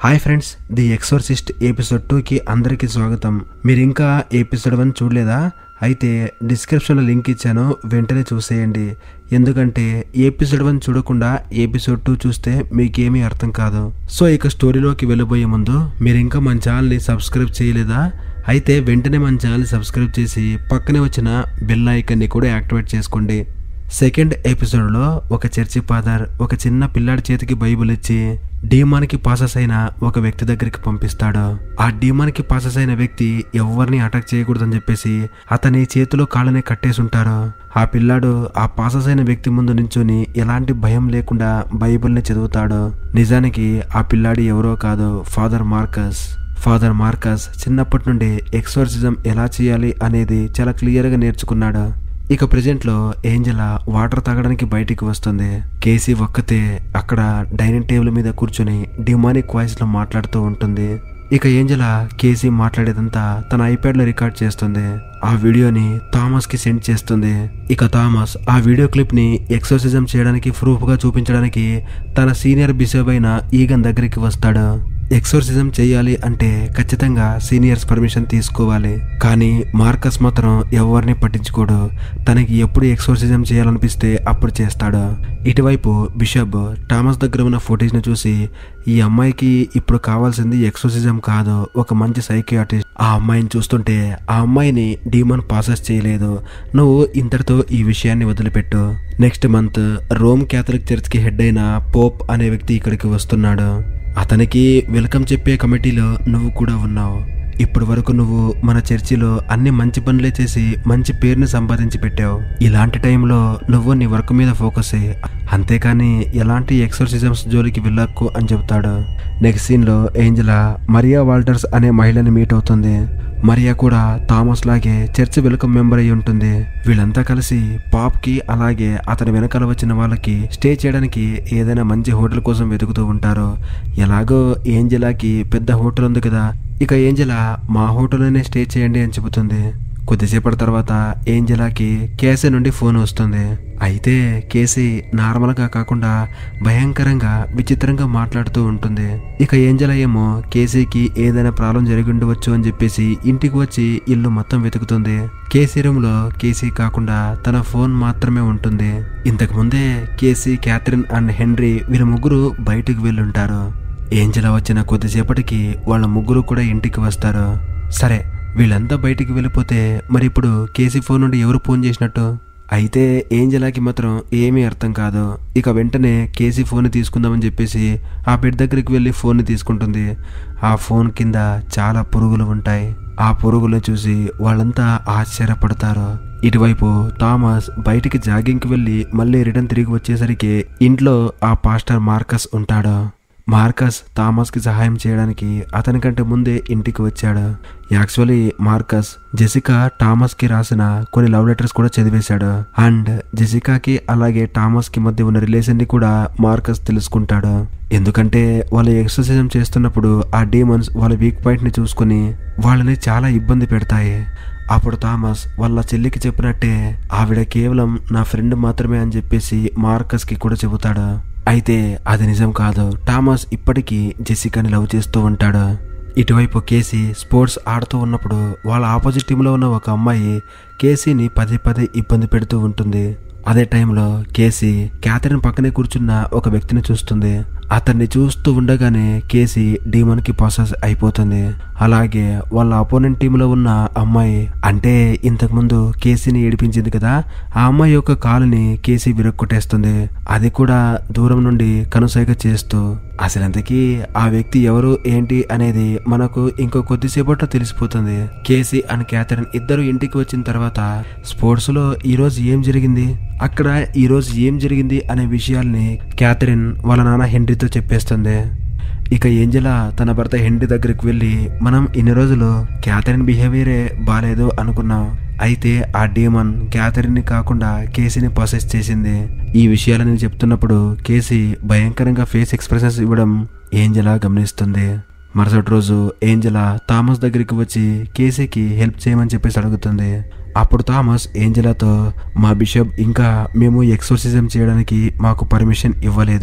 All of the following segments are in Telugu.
hi friends the exorcist episode టూకి అందరికీ స్వాగతం మీరు ఇంకా ఎపిసోడ్ వన్ చూడలేదా అయితే డిస్క్రిప్షన్లో లింక్ ఇచ్చాను వెంటనే చూసేయండి ఎందుకంటే ఎపిసోడ్ వన్ చూడకుండా ఎపిసోడ్ టూ చూస్తే మీకేమీ అర్థం కాదు సో ఇక స్టోరీలోకి వెళ్ళబోయే ముందు మీరు ఇంకా మన ఛానల్ని సబ్స్క్రైబ్ చేయలేదా అయితే వెంటనే మన ఛానల్ని సబ్స్క్రైబ్ చేసి పక్కనే వచ్చిన బెల్ ఐకన్ని కూడా యాక్టివేట్ చేసుకోండి సెకండ్ ఎపిసోడ్లో ఒక చర్చి ఫాదర్ ఒక చిన్న పిల్లాడి చేతికి బైబిల్ ఇచ్చి డీమాన్కి పాసెస్ అయిన ఒక వ్యక్తి దగ్గరికి పంపిస్తాడు ఆ డీమాన్కి పాసెస్ అయిన వ్యక్తి ఎవరిని అటాక్ చేయకూడదని చెప్పేసి అతని చేతిలో కాళ్ళని కట్టేసి ఉంటారు ఆ పిల్లాడు ఆ పాసెస్ అయిన వ్యక్తి ముందు నించుని ఎలాంటి భయం లేకుండా బైబిల్ని చదువుతాడు నిజానికి ఆ పిల్లాడి ఎవరో కాదు ఫాదర్ మార్కస్ ఫాదర్ మార్కస్ చిన్నప్పటి నుండి ఎక్సోర్సిజం ఎలా చేయాలి అనేది చాలా క్లియర్గా నేర్చుకున్నాడు ఇక ప్రెజెంట్లో ఏంజల వాటర్ తాగడానికి బయటికి వస్తుంది కేసీ ఒక్కతే అక్కడ డైనింగ్ టేబుల్ మీద కూర్చొని డిమానిక్ వాయిస్ లో మాట్లాడుతూ ఉంటుంది ఇక ఏంజల కేసీ మాట్లాడేదంతా తన ఐప్యాడ్ లో రికార్డ్ చేస్తుంది ఆ వీడియోని థామస్ కి సెండ్ చేస్తుంది ఇక థామస్ ఆ వీడియో క్లిప్ ని ఎక్సర్సిజం చేయడానికి ప్రూఫ్ గా చూపించడానికి తన సీనియర్ బిషప్ అయిన ఈగన్ దగ్గరికి వస్తాడు ఎక్సోర్సిజం చేయాలి అంటే ఖచ్చితంగా సీనియర్స్ పర్మిషన్ తీసుకోవాలి కానీ మార్కస్ మాత్రం ఎవరిని పట్టించుకోడు తనకి ఎప్పుడు ఎక్సోర్సిజం చేయాలనిపిస్తే అప్పుడు చేస్తాడు ఇటువైపు బిషప్ థామస్ దగ్గర ఉన్న ఫుటేజ్ ని చూసి ఈ అమ్మాయికి ఇప్పుడు కావాల్సింది ఎక్సోర్సిజం కాదు ఒక మంచి సైకియాట్రిస్ట్ ఆ అమ్మాయిని చూస్తుంటే ఆ అమ్మాయిని డీమన్ పాసెస్ చేయలేదు నువ్వు ఇంతటితో ఈ విషయాన్ని వదిలిపెట్టు next month Rome Catholic church కి హెడ్ అయిన పోప్ అనే వ్యక్తి ఇక్కడికి వస్తున్నాడు అతనికి వెల్కమ్ చెప్పే కమిటీలో నువ్వు కూడా ఉన్నావు ఇప్పటి వరకు నువ్వు మన చర్చిలో అన్ని మంచి పనులే చేసి మంచి పేరుని సంపాదించి పెట్టావు ఇలాంటి టైంలో నువ్వు నీ వర్క్ మీద ఫోకస్ అయ్యి అంతేకాని ఎలాంటి ఎక్సర్సిజమ్స్ జోలికి వెళ్ళకు అని చెబుతాడు నెక్స్ట్ సీన్లో ఏంజలా మరియా వాల్టర్స్ అనే మహిళని మీట్ అవుతుంది మరియా కూడా థామస్ లాగే చర్చ్ వెల్కమ్ మెంబర్ అయి ఉంటుంది వీళ్ళంతా కలిసి పాప్ కి అలాగే అతని వెనకాల వచ్చిన వాళ్ళకి స్టే చేయడానికి ఏదైనా మంచి హోటల్ కోసం వెతుకుతూ ఉంటారు ఎలాగో ఏంజలాకి పెద్ద హోటల్ ఉంది కదా ఇక ఏంజలా మా హోటల్లోనే స్టే చేయండి అని చెబుతుంది కొద్దిసేపటి తర్వాత ఏంజలాకి కేసీ నుండి ఫోన్ వస్తుంది అయితే కేసీ నార్మల్గా కాకుండా భయంకరంగా విచిత్రంగా మాట్లాడుతూ ఉంటుంది ఇక ఏంజల ఏమో కేసీకి ఏదైనా ప్రాబ్లం జరిగి ఉండవచ్చు అని చెప్పేసి ఇంటికి వచ్చి ఇల్లు మొత్తం వెతుకుతుంది కేసీ రూమ్ లో కేసీ కాకుండా తన ఫోన్ మాత్రమే ఉంటుంది ఇంతకు ముందే కేసీ క్యాథరిన్ అండ్ హెన్రీ వీళ్ళ ముగ్గురు బయటకు వెళ్ళుంటారు ఏంజల వచ్చిన కొద్దిసేపటికి వాళ్ళ ముగ్గురు కూడా ఇంటికి వస్తారు సరే వీళ్ళంతా బయటికి వెళ్ళిపోతే మరి ఇప్పుడు కేసీ ఫోన్ నుండి ఎవరు ఫోన్ చేసినట్టు అయితే ఏంజలాకి మాత్రం ఏమీ అర్థం కాదు ఇక వెంటనే కేసీ ఫోన్ తీసుకుందామని చెప్పేసి ఆ బెడ్ దగ్గరికి వెళ్ళి ఫోన్ని తీసుకుంటుంది ఆ ఫోన్ కింద చాలా పురుగులు ఉంటాయి ఆ పురుగులను చూసి వాళ్ళంతా ఆశ్చర్యపడతారు ఇటువైపు థామస్ బయటికి జాగింగ్కి వెళ్ళి మళ్ళీ రిటర్న్ తిరిగి వచ్చేసరికి ఇంట్లో ఆ పాస్టర్ మార్కస్ ఉంటాడు మార్కస్ థామస్కి సహాయం చేయడానికి అతనికంటే ముందే ఇంటికి వచ్చాడు యాక్చువల్లీ మార్కస్ జెసికా థామస్ కి రాసిన కొన్ని లవ్ లెటర్స్ కూడా చదివేశాడు అండ్ జెసికాకి అలాగే థామస్ కి మధ్య ఉన్న రిలేషన్ ని కూడా మార్కస్ తెలుసుకుంటాడు ఎందుకంటే వాళ్ళు ఎక్సర్సైజ్ చేస్తున్నప్పుడు ఆ డీమన్స్ వాళ్ళ వీక్ పాయింట్ ని చూసుకుని వాళ్ళని చాలా ఇబ్బంది పెడతాయి అప్పుడు థామస్ వాళ్ళ చెల్లికి చెప్పినట్టే ఆవిడ కేవలం నా ఫ్రెండ్ మాత్రమే అని చెప్పేసి మార్కస్ కి కూడా చెబుతాడు అయితే అది నిజం కాదు థామస్ ఇప్పటికీ జెసికాని లవ్ చేస్తూ ఉంటాడు ఇటువైపు కేసీ స్పోర్ట్స్ ఆడుతూ ఉన్నప్పుడు వాళ్ళ ఆపోజిట్ టీంలో ఉన్న ఒక అమ్మాయి కేసీని పదే పదే ఇబ్బంది పెడుతూ ఉంటుంది అదే టైంలో కేసీ క్యాథరిన్ పక్కనే కూర్చున్న ఒక వ్యక్తిని చూస్తుంది అతన్ని చూస్తూ ఉండగానే కేసీ డీమన్ కి పాసెస్ అయిపోతుంది అలాగే వాళ్ళ అపోనెంట్ టీంలో ఉన్న అమ్మాయి అంటే ఇంతకు ముందు కేసీని ఏడిపించింది కదా ఆ అమ్మాయి యొక్క కాలుని కేసీ విరక్కొట్టేస్తుంది అది కూడా దూరం నుండి కనుసైగ చేస్తూ అసలంతకీ ఆ వ్యక్తి ఎవరు ఏంటి అనేది మనకు ఇంకో కొద్దిసేపట్లో తెలిసిపోతుంది కేసీ అండ్ క్యాథరిన్ ఇద్దరు ఇంటికి వచ్చిన తర్వాత స్పోర్ట్స్ లో ఈ రోజు ఏం జరిగింది అక్కడ ఈ రోజు ఏం జరిగింది అనే విషయాల్ని క్యాథరిన్ వాళ్ళ నాన్న హెన్రీతో చెప్పేస్తుంది ఇక ఏంజలా తన భర్త హెన్రీ దగ్గరికి వెళ్ళి మనం ఇన్ని రోజులు క్యాథరిన్ బిహేవియరే బాగాలేదు అనుకున్నాం అయితే ఆ డీమన్ క్యాథరిన్ని కాకుండా కేసీని ప్రాసెస్ చేసింది ఈ విషయాలని చెప్తున్నప్పుడు కేసీ భయంకరంగా ఫేస్ ఎక్స్ప్రెషన్స్ ఇవ్వడం ఏంజలా గమనిస్తుంది మరుసటి రోజు ఏంజలా థామస్ దగ్గరికి వచ్చి కేసీకి హెల్ప్ చేయమని చెప్పేసి అడుగుతుంది అప్పుడు థామస్ ఏంజలాతో మా బిషప్ ఇంకా మేము ఎక్సోసిజం చేయడానికి మాకు పర్మిషన్ ఇవ్వలేదు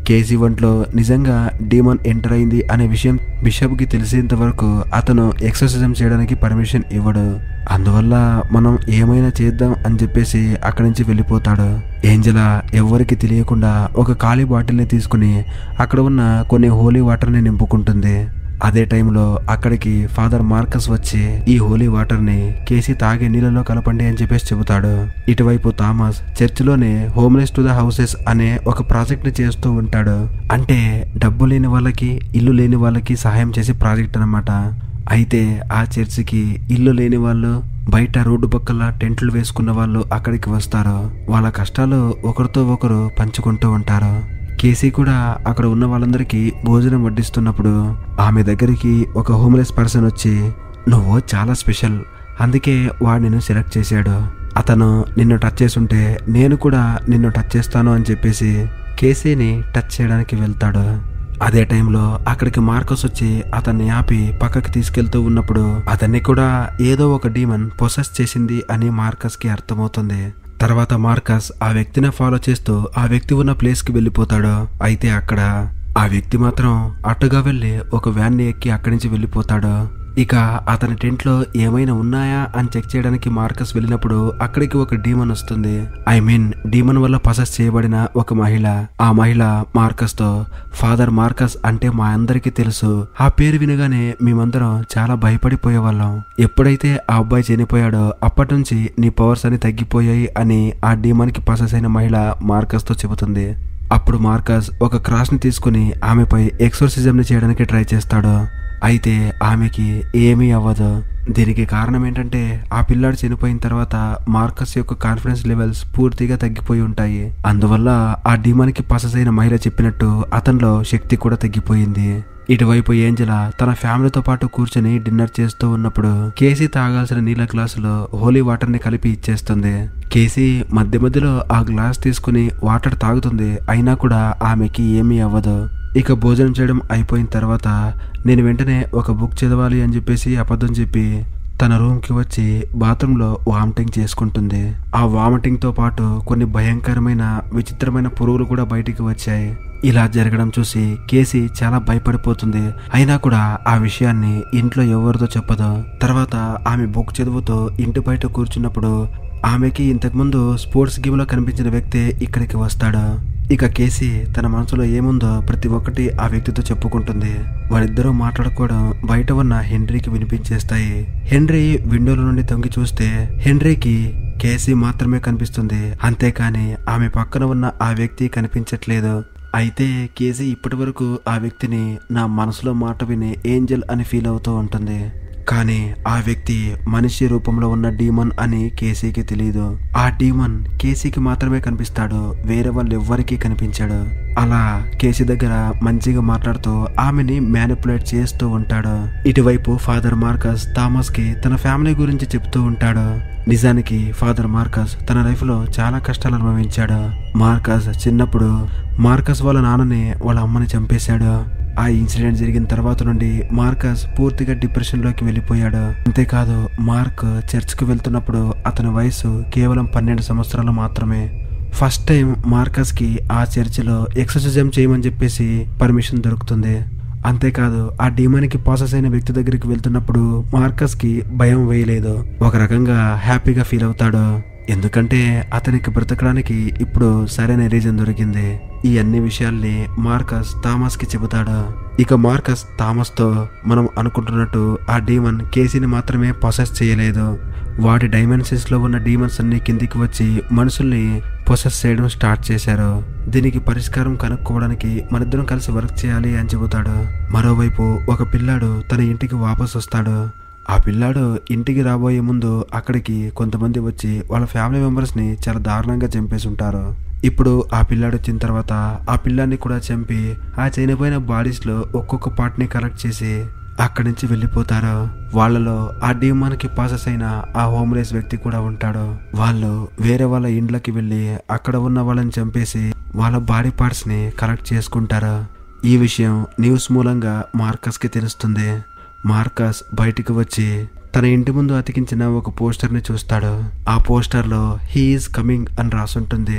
కేసీ ఒంట్లో నిజంగా డీమన్ ఎంటర్ అయింది అనే విషయం బిషప్ కి తెలిసేంత వరకు అతను ఎక్సర్సైజం చేయడానికి పర్మిషన్ ఇవ్వడు అందువల్ల మనం ఏమైనా చేద్దాం అని చెప్పేసి అక్కడి నుంచి వెళ్ళిపోతాడు ఏంజలా ఎవ్వరికి తెలియకుండా ఒక ఖాళీ బాటిల్ని తీసుకుని అక్కడ ఉన్న కొన్ని హోలీ వాటర్ని నింపుకుంటుంది అదే టైంలో అక్కడికి ఫాదర్ మార్కస్ వచ్చి ఈ హోలీ వాటర్ ని కేసీ తాగే నీళ్ళలో కలపండి అని చెప్పేసి చెబుతాడు ఇటువైపు థామస్ చర్చిలోనే హోమ్లెస్ టు ద హౌసెస్ అనే ఒక ప్రాజెక్ట్ ని చేస్తూ ఉంటాడు అంటే డబ్బు లేని వాళ్ళకి ఇల్లు లేని వాళ్ళకి సహాయం చేసే ప్రాజెక్ట్ అన్నమాట అయితే ఆ చర్చికి ఇల్లు లేని వాళ్ళు బయట రోడ్డు పక్కల టెంట్లు వేసుకున్న వాళ్ళు అక్కడికి వస్తారు వాళ్ళ కష్టాలు ఒకరితో ఒకరు పంచుకుంటూ ఉంటారు కేసీ కూడా అక్కడ ఉన్న వాళ్ళందరికీ భోజనం వడ్డిస్తున్నప్పుడు ఆమె దగ్గరికి ఒక హోమ్లెస్ పర్సన్ వచ్చి నువ్వు చాలా స్పెషల్ అందుకే వాడు నిన్ను సెలెక్ట్ చేశాడు అతను నిన్ను టచ్ చేసుంటే నేను కూడా నిన్ను టచ్ చేస్తాను అని చెప్పేసి కేసీని టచ్ చేయడానికి వెళ్తాడు అదే టైంలో అక్కడికి మార్కస్ వచ్చి అతన్ని ఆపి పక్కకి తీసుకెళ్తూ ఉన్నప్పుడు అతన్ని కూడా ఏదో ఒక డీమన్ పొసెస్ చేసింది అని మార్కస్ కి అర్థమవుతుంది తర్వాత మార్కస్ ఆ వ్యక్తిని ఫాలో చేస్తూ ఆ వ్యక్తి ఉన్న ప్లేస్ కి వెళ్ళిపోతాడు అయితే అక్కడ ఆ వ్యక్తి మాత్రం అటుగా వెళ్ళి ఒక వ్యాన్ ని ఎక్కి అక్కడి నుంచి వెళ్ళిపోతాడు ఇక అతని టెంట్ లో ఏమైనా ఉన్నాయా అని చెక్ చేయడానికి మార్కస్ వెళ్ళినప్పుడు అక్కడికి ఒక డీమన్ వస్తుంది ఐ మీన్ డీమన్ వల్ల పసెస్ చేయబడిన ఒక మహిళ ఆ మహిళ మార్కస్ తో ఫాదర్ మార్కస్ అంటే మా అందరికీ తెలుసు ఆ పేరు వినగానే మేమందరం చాలా భయపడిపోయేవాళ్ళం ఎప్పుడైతే ఆ అబ్బాయి చనిపోయాడో అప్పటి నుంచి నీ పవర్స్ అని తగ్గిపోయాయి అని ఆ డీమన్ కి పసెస్ అయిన మహిళ మార్కస్ తో చెబుతుంది అప్పుడు మార్కస్ ఒక క్రాస్ ని తీసుకుని ఆమెపై ఎక్సోర్సిజం ని చేయడానికి ట్రై చేస్తాడు అయితే ఆమెకి ఏమీ అవ్వదు దీనికి కారణం ఏంటంటే ఆ పిల్లాడు చనిపోయిన తర్వాత మార్కస్ యొక్క కాన్ఫిడెన్స్ లెవెల్స్ పూర్తిగా తగ్గిపోయి ఉంటాయి అందువల్ల ఆ డిమానికి పసస్ అయిన మహిళ చెప్పినట్టు అతనిలో శక్తి కూడా తగ్గిపోయింది ఇటువైపు ఏంజల తన ఫ్యామిలీతో పాటు కూర్చొని డిన్నర్ చేస్తూ ఉన్నప్పుడు కేసీ తాగాల్సిన నీళ్ళ గ్లాసులో హోలీ వాటర్ ని కలిపి ఇచ్చేస్తుంది కేసీ మధ్య మధ్యలో ఆ గ్లాస్ తీసుకుని వాటర్ తాగుతుంది అయినా కూడా ఆమెకి ఏమీ అవ్వదు ఇక భోజనం చేయడం అయిపోయిన తర్వాత నేను వెంటనే ఒక బుక్ చదవాలి అని చెప్పేసి అబద్ధం చెప్పి తన రూమ్కి వచ్చి బాత్రూంలో వామిటింగ్ చేసుకుంటుంది ఆ వామిటింగ్తో పాటు కొన్ని భయంకరమైన విచిత్రమైన పురుగులు కూడా బయటికి వచ్చాయి ఇలా జరగడం చూసి కేసీ చాలా భయపడిపోతుంది అయినా కూడా ఆ విషయాన్ని ఇంట్లో ఎవరితో చెప్పదు తర్వాత ఆమె బుక్ చదువుతూ ఇంటి బయట కూర్చున్నప్పుడు ఆమెకి ఇంతకుముందు స్పోర్ట్స్ గేమ్లో కనిపించిన వ్యక్తి ఇక్కడికి వస్తాడు ఇక కేసీ తన మనసులో ఏముందో ప్రతి ఒక్కటి ఆ వ్యక్తితో చెప్పుకుంటుంది వాళ్ళిద్దరూ మాట్లాడుకోవడం బయట ఉన్న హెన్రీకి వినిపించేస్తాయి హెన్రీ విండోల నుండి తొంగి చూస్తే హెన్రీకి కేసీ మాత్రమే కనిపిస్తుంది అంతేకాని ఆమె పక్కన ఉన్న ఆ వ్యక్తి కనిపించట్లేదు అయితే కేసీ ఇప్పటి వరకు ఆ వ్యక్తిని నా మనసులో మాట విని ఏంజల్ అని ఫీల్ అవుతూ ఉంటుంది కానీ ఆ వ్యక్తి మనిషి రూపంలో ఉన్న డీమన్ అని కేసీకి తెలియదు ఆ డీమన్ కేసీకి మాత్రమే కనిపిస్తాడు వేరే వాళ్ళు ఎవ్వరికీ కనిపించాడు అలా కేసీ దగ్గర మంచిగా మాట్లాడుతూ ఆమెని మ్యానిపులేట్ చేస్తూ ఉంటాడు ఇటువైపు ఫాదర్ మార్కస్ థామస్ కి తన ఫ్యామిలీ గురించి చెప్తూ ఉంటాడు నిజానికి ఫాదర్ మార్కస్ తన లైఫ్ లో చాలా కష్టాలు అనుభవించాడు మార్కస్ చిన్నప్పుడు మార్కస్ వాళ్ళ నాన్నని వాళ్ళ అమ్మని చంపేశాడు ఆ ఇన్సిడెంట్ జరిగిన తర్వాత నుండి మార్కస్ పూర్తిగా డిప్రెషన్ లోకి వెళ్ళిపోయాడు అంతేకాదు మార్క్ చర్చ్ కు వెళ్తున్నప్పుడు అతని వయసు కేవలం పన్నెండు సంవత్సరాలు మాత్రమే ఫస్ట్ టైం మార్కస్ కి ఆ చర్చిలో ఎక్సర్సైజం చేయమని చెప్పేసి పర్మిషన్ దొరుకుతుంది అంతేకాదు ఆ డీమానికి పాసెస్ అయిన వ్యక్తి దగ్గరికి వెళ్తున్నప్పుడు మార్కస్ కి భయం వేయలేదు ఒక రకంగా హ్యాపీగా ఫీల్ అవుతాడు ఎందుకంటే అతనికి బ్రతకడానికి ఇప్పుడు సరైన రీజన్ దొరికింది ఈ అన్ని విషయాల్ని మార్కస్ థామస్ కి చెబుతాడు ఇక మార్కస్ థామస్ తో మనం అనుకుంటున్నట్టు ఆ డీమన్ కేసీని మాత్రమే పొసెస్ చేయలేదు వాటి డైమెన్షన్స్ లో ఉన్న డీమన్స్ అన్ని కిందికి వచ్చి మనుషుల్ని పొసెస్ చేయడం స్టార్ట్ చేశారు దీనికి పరిష్కారం కనుక్కోవడానికి మనిద్దరం కలిసి వర్క్ చేయాలి అని చెబుతాడు మరోవైపు ఒక పిల్లాడు తన ఇంటికి వాపస్ వస్తాడు ఆ పిల్లాడు ఇంటికి రాబోయే ముందు అక్కడికి కొంతమంది వచ్చి వాళ్ళ ఫ్యామిలీ మెంబర్స్ ని చాలా దారుణంగా చంపేసి ఉంటారు ఇప్పుడు ఆ పిల్లాడు వచ్చిన తర్వాత ఆ పిల్లాన్ని కూడా చంపి ఆ చనిపోయిన బాడీస్ లో ఒక్కొక్క పార్ట్ ని కలెక్ట్ చేసి అక్కడి నుంచి వెళ్ళిపోతారు వాళ్ళలో ఆ డీమాన్కి పాసెస్ అయిన ఆ హోమ్లెస్ వ్యక్తి కూడా ఉంటాడు వాళ్ళు వేరే వాళ్ళ ఇండ్లకి వెళ్ళి అక్కడ ఉన్న వాళ్ళని చంపేసి వాళ్ళ బాడీ పార్ట్స్ ని కలెక్ట్ చేసుకుంటారు ఈ విషయం న్యూస్ మూలంగా మార్కస్ కి తెలుస్తుంది మార్కస్ బయటికి వచ్చి తన ఇంటి ముందు అతికించిన ఒక పోస్టర్ ని చూస్తాడు ఆ పోస్టర్ లో హీఈస్ కమింగ్ అని రాసుంటుంది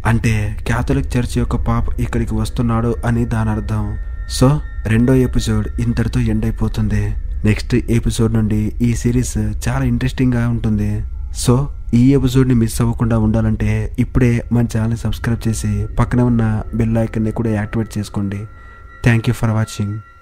అంటే క్యాథలిక్ చర్చ్ యొక్క పాప్ ఇక్కడికి వస్తున్నాడు అని దాని అర్థం సో రెండో ఎపిసోడ్ ఇంతటితో ఎండ్ అయిపోతుంది నెక్స్ట్ ఎపిసోడ్ నుండి ఈ సిరీస్ చాలా ఇంట్రెస్టింగ్గా ఉంటుంది సో ఈ ఎపిసోడ్ని మిస్ అవ్వకుండా ఉండాలంటే ఇప్పుడే మన ఛానల్ని సబ్స్క్రైబ్ చేసి పక్కన ఉన్న బెల్ ఐకన్ని కూడా యాక్టివేట్ చేసుకోండి థ్యాంక్ యూ ఫర్ వాచింగ్